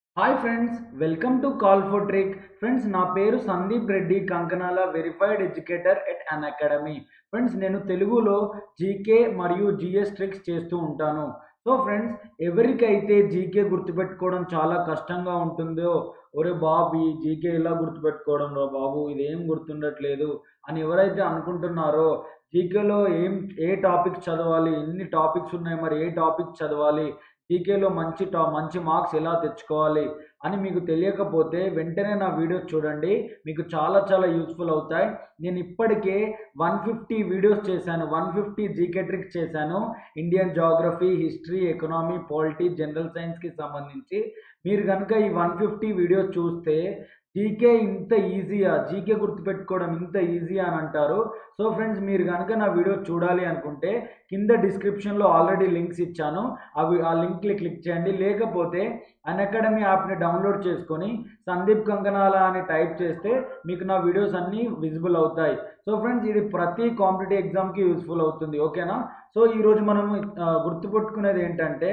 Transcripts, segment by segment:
hi friends welcome to call for trick friends నా పేరు Sandeep Reddy Kankanala verified educator at Unacademy friends నేను తెలుగులో GK మరియు జిఎస్ ట్రిక్స్ చేస్తూ ఉంటాను సో ఫ్రెండ్స్ ఎవరికైతే జీకే గుర్తుపెట్టుకోవడం చాలా కష్టంగా ఉంటుందో ఒరే బాబు ఈ జీకే ఇలా గుర్తుపెట్టుకోవడం రా బాబు ఇదేం గుర్తుండట్లేదు అని ఎవరైతే అనుకుంటున్నారో జీకేలో ఏం ఏ టాపిక్స్ చదవాలి ఎన్ని టాపిక్స్ ఉన్నాయి మరి ఏ టాపిక్ చదవాలి జీకేలో మంచి టా మంచి మార్క్స్ ఎలా తెచ్చుకోవాలి అని మీకు తెలియకపోతే వెంటనే నా వీడియోస్ చూడండి మీకు చాలా చాలా యూస్ఫుల్ అవుతాయి నేను ఇప్పటికే వన్ ఫిఫ్టీ వీడియోస్ చేశాను వన్ ఫిఫ్టీ జీకే ట్రిక్స్ చేశాను Indian geography history economy polity general సైన్స్కి సంబంధించి మీరు కనుక ఈ వన్ ఫిఫ్టీ వీడియోస్ చూస్తే జీకే ఇంత ఈజీయా జీకే గుర్తుపెట్టుకోవడం ఇంత ఈజీయా అని అంటారు సో ఫ్రెండ్స్ మీరు కనుక నా వీడియో చూడాలి అనుకుంటే కింద డిస్క్రిప్షన్లో ఆల్రెడీ లింక్స్ ఇచ్చాను అవి ఆ లింక్ని క్లిక్ చేయండి లేకపోతే అన్ అకాడమీ యాప్ని డౌన్లోడ్ చేసుకొని సందీప్ కంకనాల అని టైప్ చేస్తే మీకు నా వీడియోస్ అన్నీ విజిబుల్ అవుతాయి సో ఫ్రెండ్స్ ఇది ప్రతి కాంపిటేటివ్ ఎగ్జామ్కి యూస్ఫుల్ అవుతుంది ఓకేనా సో ఈరోజు మనం గుర్తుపెట్టుకునేది ఏంటంటే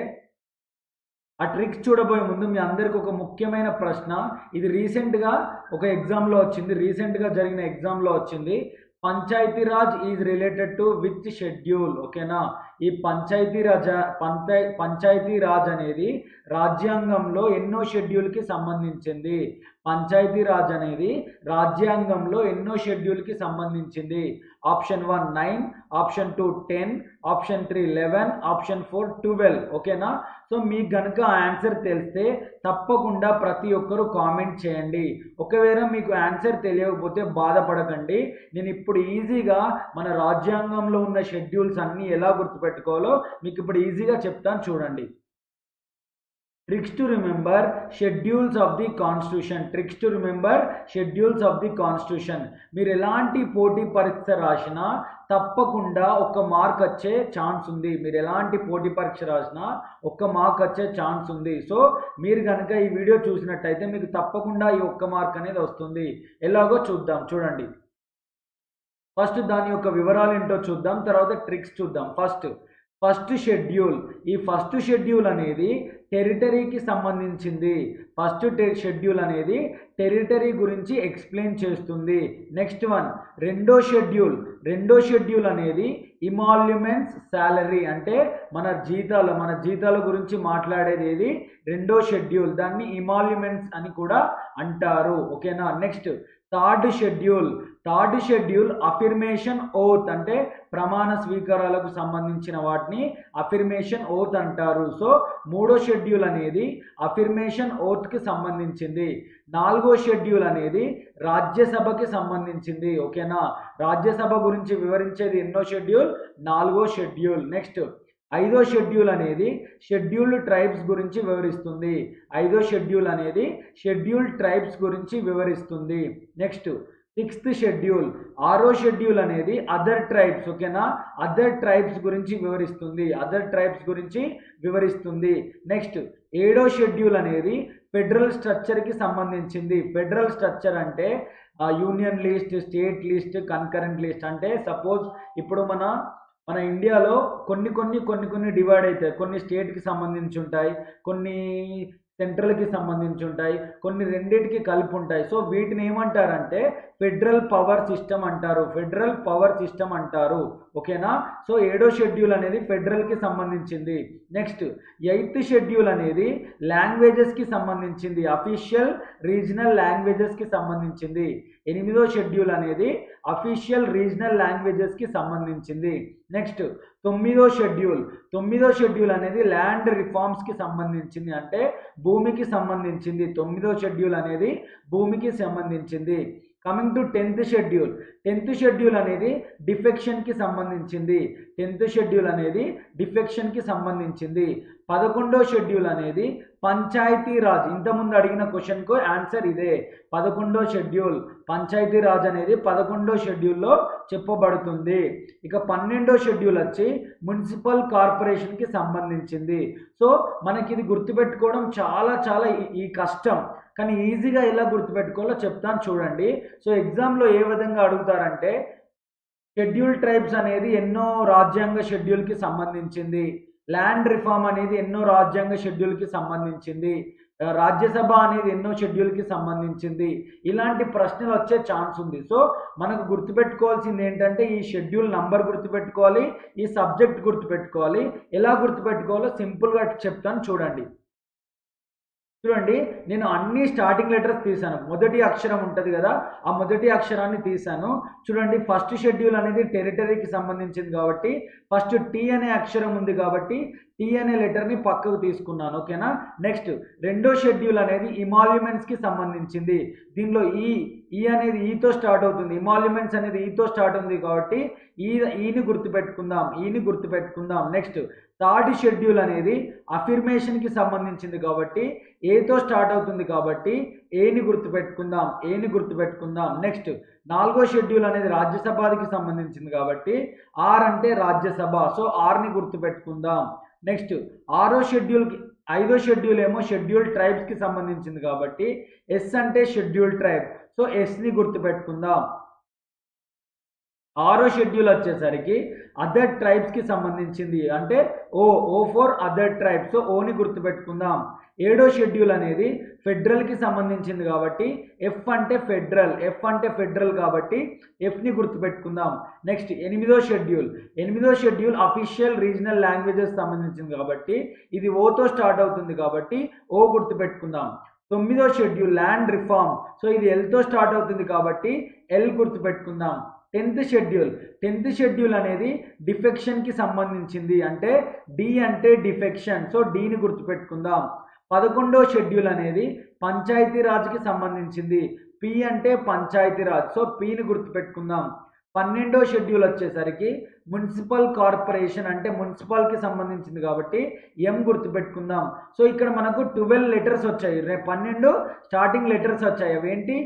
ఆ ట్రిక్స్ చూడబోయే ముందు మీ అందరికి ఒక ముఖ్యమైన ప్రశ్న ఇది రీసెంట్గా ఒక ఎగ్జామ్లో వచ్చింది రీసెంట్గా జరిగిన ఎగ్జామ్లో వచ్చింది Panchayati Raj is related to which schedule ఓకేనా ఈ పంచాయతీ రాజ పంచాయ పంచాయతీ రాజ్ అనేది రాజ్యాంగంలో ఎన్నో షెడ్యూల్కి సంబంధించింది పంచాయతీ రాజ్ అనేది రాజ్యాంగంలో ఎన్నో షెడ్యూల్కి సంబంధించింది option one nine option two ten option three eleven option four twelve ఓకేనా సో మీకు కనుక ఆన్సర్ తెలిస్తే తప్పకుండా ప్రతి ఒక్కరూ కామెంట్ చేయండి ఒకవేళ మీకు ఆన్సర్ తెలియకపోతే బాధపడకండి నేను ఇప్పుడు ఈజీగా మన రాజ్యాంగంలో ఉన్న షెడ్యూల్స్ అన్నీ ఎలా గుర్తుపెట్టుకోవాలో మీకు ఇప్పుడు ఈజీగా చెప్తాను చూడండి tricks to remember schedules of the constitution tricks to remember schedules of the constitution మీరు ఎలాంటి పోటీ పరీక్ష రాసినా తప్పకుండా ఒక మార్క్ వచ్చే ఛాన్స్ ఉంది మీరు ఎలాంటి పోటీ పరీక్ష రాసినా ఒక్క మార్క్ వచ్చే ఛాన్స్ ఉంది సో మీరు కనుక ఈ వీడియో చూసినట్టయితే మీకు తప్పకుండా ఈ ఒక్క మార్క్ అనేది వస్తుంది ఎలాగో చూద్దాం చూడండి ఫస్ట్ దాని యొక్క వివరాలు ఏంటో చూద్దాం తర్వాత ట్రిక్స్ చూద్దాం ఫస్ట్ ఫస్ట్ షెడ్యూల్ ఈ ఫస్ట్ షెడ్యూల్ అనేది టెరిటరీకి సంబంధించింది ఫస్ట్ షెడ్యూల్ అనేది టెరిటరీ గురించి ఎక్స్ప్లెయిన్ చేస్తుంది నెక్స్ట్ వన్ రెండో షెడ్యూల్ రెండో షెడ్యూల్ అనేది ఇమాల్యుమెంట్స్ శాలరీ అంటే మన జీతాలు మన జీతాల గురించి మాట్లాడేది ఏది రెండో షెడ్యూల్ దాన్ని ఇమాల్యుమెంట్స్ అని కూడా అంటారు ఓకేనా next third schedule third schedule affirmation oath అంటే ప్రమాణ స్వీకారాలకు సంబంధించిన వాటిని అఫిర్మేషన్ ఓత్ అంటారు సో మూడో షెడ్యూల్ అనేది అఫిర్మేషన్ ఓత్కి సంబంధించింది నాలుగో షెడ్యూల్ అనేది రాజ్యసభకి సంబంధించింది ఓకేనా రాజ్యసభ గురించి వివరించేది ఎన్నో షెడ్యూల్ నాలుగో షెడ్యూల్ నెక్స్ట్ ఐదో షెడ్యూల్ అనేది షెడ్యూల్డ్ ట్రైబ్స్ గురించి వివరిస్తుంది ఐదో షెడ్యూల్ అనేది షెడ్యూల్డ్ ట్రైబ్స్ గురించి వివరిస్తుంది నెక్స్ట్ సిక్స్త్ షెడ్యూల్ ఆరో షెడ్యూల్ అనేది అదర్ ట్రైబ్స్ ఓకేనా అదర్ ట్రైబ్స్ గురించి వివరిస్తుంది అదర్ ట్రైబ్స్ గురించి వివరిస్తుంది నెక్స్ట్ ఏడో షెడ్యూల్ అనేది ఫెడరల్ స్ట్రక్చర్కి సంబంధించింది ఫెడరల్ స్ట్రక్చర్ అంటే union list state list concurrent list అంటే సపోజ్ ఇప్పుడు మన మన ఇండియాలో కొన్ని కొన్ని కొన్ని కొన్ని డివైడ్ అవుతాయి కొన్ని స్టేట్కి సంబంధించి ఉంటాయి కొన్ని సెంట్రల్కి సంబంధించి ఉంటాయి కొన్ని రెండింటికి కలిపి ఉంటాయి సో వీటిని ఏమంటారంటే ఫెడరల్ పవర్ సిస్టమ్ అంటారు ఫెడరల్ పవర్ సిస్టమ్ అంటారు ఓకేనా సో ఏడో షెడ్యూల్ అనేది ఫెడరల్కి సంబంధించింది నెక్స్ట్ ఎయిత్ షెడ్యూల్ అనేది లాంగ్వేజెస్కి సంబంధించింది అఫీషియల్ రీజనల్ లాంగ్వేజెస్కి సంబంధించింది ఎనిమిదో షెడ్యూల్ అనేది అఫీషియల్ రీజనల్ లాంగ్వేజెస్కి సంబంధించింది నెక్స్ట్ తొమ్మిదో షెడ్యూల్ తొమ్మిదో షెడ్యూల్ అనేది ల్యాండ్ రిఫార్మ్స్కి సంబంధించింది అంటే భూమికి సంబంధించింది తొమ్మిదో షెడ్యూల్ అనేది భూమికి సంబంధించింది coming to tenth schedule tenth schedule అనేది డిఫెక్షన్కి సంబంధించింది టెన్త్ షెడ్యూల్ అనేది డిఫెక్షన్కి సంబంధించింది పదకొండో షెడ్యూల్ అనేది పంచాయతీ రాజ్ ఇంతకుముందు అడిగిన క్వశ్చన్కు ఆన్సర్ ఇదే పదకొండో షెడ్యూల్ పంచాయతీ రాజ్ అనేది పదకొండో షెడ్యూల్లో చెప్పబడుతుంది ఇక పన్నెండో షెడ్యూల్ వచ్చి మున్సిపల్ కార్పొరేషన్కి సంబంధించింది సో మనకి ఇది గుర్తుపెట్టుకోవడం చాలా చాలా ఈ కష్టం కానీ ఈజీగా ఎలా గుర్తుపెట్టుకోవాలో చెప్తాను చూడండి సో ఎగ్జామ్లో ఏ విధంగా అడుగుతారంటే షెడ్యూల్ ట్రైబ్స్ అనేది ఎన్నో రాజ్యాంగ షెడ్యూల్కి సంబంధించింది ల్యాండ్ రిఫార్మ్ అనేది ఎన్నో రాజ్యాంగ షెడ్యూల్కి సంబంధించింది ఆ, రాజ్యసభ అనేది ఎన్నో షెడ్యూల్కి సంబంధించింది ఇలాంటి ప్రశ్నలు వచ్చే ఛాన్స్ ఉంది సో మనకు గుర్తుపెట్టుకోవాల్సింది ఏంటంటే ఈ షెడ్యూల్ నంబర్ గుర్తుపెట్టుకోవాలి ఈ సబ్జెక్ట్ గుర్తుపెట్టుకోవాలి ఎలా గుర్తుపెట్టుకోవాలో సింపుల్గా చెప్తాను చూడండి చూడండి నేను అన్ని స్టార్టింగ్ లెటర్స్ తీసాను మొదటి అక్షరం ఉంటుంది కదా ఆ మొదటి అక్షరాన్ని తీసాను చూడండి ఫస్ట్ షెడ్యూల్ అనేది టెరిటరీకి సంబంధించింది కాబట్టి ఫస్ట్ టీ అనే అక్షరం ఉంది కాబట్టి టీ అనే లెటర్ని పక్కకు తీసుకున్నాను ఓకేనా నెక్స్ట్ రెండో షెడ్యూల్ అనేది ఇమాల్యుమెంట్స్కి సంబంధించింది దీనిలో ఈ ఈ అనేది ఈతో స్టార్ట్ అవుతుంది ఇమాల్యుమెంట్స్ అనేది ఈతో స్టార్ట్ ఉంది కాబట్టి ఈ ఈని గుర్తుపెట్టుకుందాం ఈని గుర్తుపెట్టుకుందాం నెక్స్ట్ థర్డ్ షెడ్యూల్ అనేది అఫిర్మేషన్కి సంబంధించింది కాబట్టి ఏతో స్టార్ట్ అవుతుంది కాబట్టి ఏని గుర్తుపెట్టుకుందాం ఏని గుర్తుపెట్టుకుందాం నెక్స్ట్ నాలుగో షెడ్యూల్ అనేది రాజ్యసభకి సంబంధించింది కాబట్టి ఆర్ అంటే రాజ్యసభ సో ఆర్ని గుర్తుపెట్టుకుందాం నెక్స్ట్ ఆరో షెడ్యూల్కి ఐదో షెడ్యూల్ ఏమో షెడ్యూల్ ట్రైబ్స్కి సంబంధించింది కాబట్టి ఎస్ అంటే షెడ్యూల్ ట్రైబ్ సో ఎస్ని గుర్తుపెట్టుకుందాం ఆరో షెడ్యూల్ వచ్చేసరికి అదర్ ట్రైబ్స్కి సంబంధించింది అంటే O O for other tribes so ఓని గుర్తుపెట్టుకుందాం ఏడో షెడ్యూల్ అనేది ఫెడరల్కి సంబంధించింది కాబట్టి ఎఫ్ అంటే ఫెడరల్ ఎఫ్ అంటే ఫెడరల్ కాబట్టి ఎఫ్ని గుర్తుపెట్టుకుందాం నెక్స్ట్ ఎనిమిదో షెడ్యూల్ ఎనిమిదో షెడ్యూల్ అఫీషియల్ రీజనల్ లాంగ్వేజెస్ సంబంధించింది కాబట్టి ఇది ఓతో స్టార్ట్ అవుతుంది కాబట్టి ఓ గుర్తుపెట్టుకుందాం తొమ్మిదో షెడ్యూల్ ల్యాండ్ రిఫార్మ్ సో ఇది ఎల్తో స్టార్ట్ అవుతుంది కాబట్టి ఎల్ గుర్తుపెట్టుకుందాం టెన్త్ షెడ్యూల్ టెన్త్ షెడ్యూల్ అనేది డిఫెక్షన్కి సంబంధించింది అంటే డి అంటే డిఫెక్షన్ సో డీని గుర్తుపెట్టుకుందాం పదకొండో షెడ్యూల్ అనేది పంచాయతీరాజ్కి సంబంధించింది పి అంటే పంచాయతీరాజ్ సో పిని గుర్తుపెట్టుకుందాం పన్నెండో షెడ్యూల్ వచ్చేసరికి మున్సిపల్ కార్పొరేషన్ అంటే మున్సిపల్కి సంబంధించింది కాబట్టి ఎం గుర్తుపెట్టుకుందాం సో ఇక్కడ మనకు ట్వెల్వ్ లెటర్స్ వచ్చాయి రే పన్నెండు స్టార్టింగ్ లెటర్స్ వచ్చాయి అవేంటి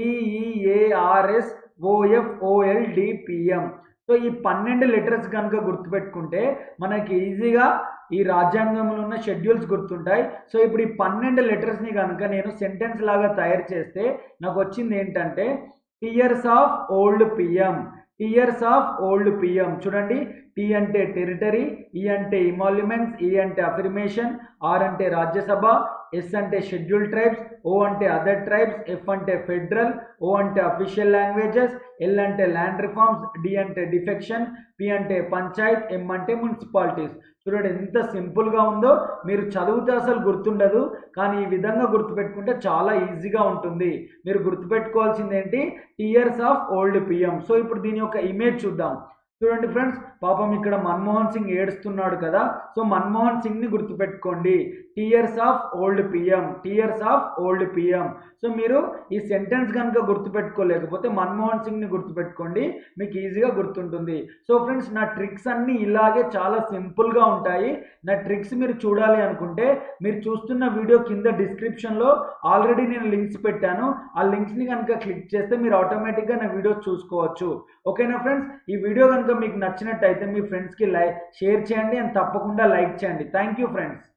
TEARS OF OL DPM so ఈ పన్నెండు లెటర్స్ కనుక గుర్తుపెట్టుకుంటే మనకి ఈజీగా ఈ రాజ్యాంగంలో ఉన్న షెడ్యూల్స్ గుర్తుంటాయి సో ఇప్పుడు ఈ పన్నెండు లెటర్స్ని కనుక నేను సెంటెన్స్ లాగా తయారు చేస్తే నాకు వచ్చింది ఏంటంటే tears of old PM tears of old PM చూడండి టీ అంటే టెరిటరీ ఈ అంటే ఇమాల్యుమెంట్స్ ఈ అంటే అఫర్మేషన్ ఆర్ అంటే రాజ్యసభ ఎస్ అంటే షెడ్యూల్ ట్రైబ్స్ ఓ అంటే అదర్ ట్రైబ్స్ ఎఫ్ అంటే ఫెడరల్ ఓ అంటే అఫీషియల్ లాంగ్వేజెస్ ఎల్ అంటే ల్యాండ్ రిఫార్మ్స్ డి అంటే డిఫెక్షన్ పి అంటే పంచాయత్ ఎం అంటే మున్సిపాలిటీస్ చూడండి ఎంత సింపుల్గా ఉందో మీరు చదివితే అసలు గుర్తుండదు కానీ ఈ విధంగా గుర్తుపెట్టుకుంటే చాలా ఈజీగా ఉంటుంది మీరు గుర్తుపెట్టుకోవాల్సింది ఏంటి tears of old PM so ఇప్పుడు దీని యొక్క ఇమేజ్ చూద్దాం చూడండి ఫ్రెండ్స్ పాపం ఇక్కడ మన్మోహన్ సింగ్ ఏడుస్తున్నాడు కదా సో మన్మోహన్ సింగ్ని గుర్తుపెట్టుకోండి tears of old PM tears of old PM so మీరు ఈ సెంటెన్స్ కనుక గుర్తుపెట్టుకోలేకపోతే మన్మోహన్ సింగ్ని గుర్తుపెట్టుకోండి మీకు ఈజీగా గుర్తుంటుంది సో ఫ్రెండ్స్ నా ట్రిక్స్ అన్నీ ఇలాగే చాలా సింపుల్గా ఉంటాయి నా ట్రిక్స్ మీరు చూడాలి అనుకుంటే మీరు చూస్తున్న వీడియో కింద డిస్క్రిప్షన్లో ఆల్రెడీ నేను లింక్స్ పెట్టాను ఆ లింక్స్ని కనుక క్లిక్ చేస్తే మీరు ఆటోమేటిక్గా నా వీడియోస్ చూసుకోవచ్చు ఓకేనా ఫ్రెండ్స్ ఈ వీడియో కనుక మీకు నచ్చినట్టయితే మీ ఫ్రెండ్స్కి లైక్ షేర్ చేయండి అండ్ తప్పకుండా లైక్ చేయండి థ్యాంక్ యూ ఫ్రెండ్స్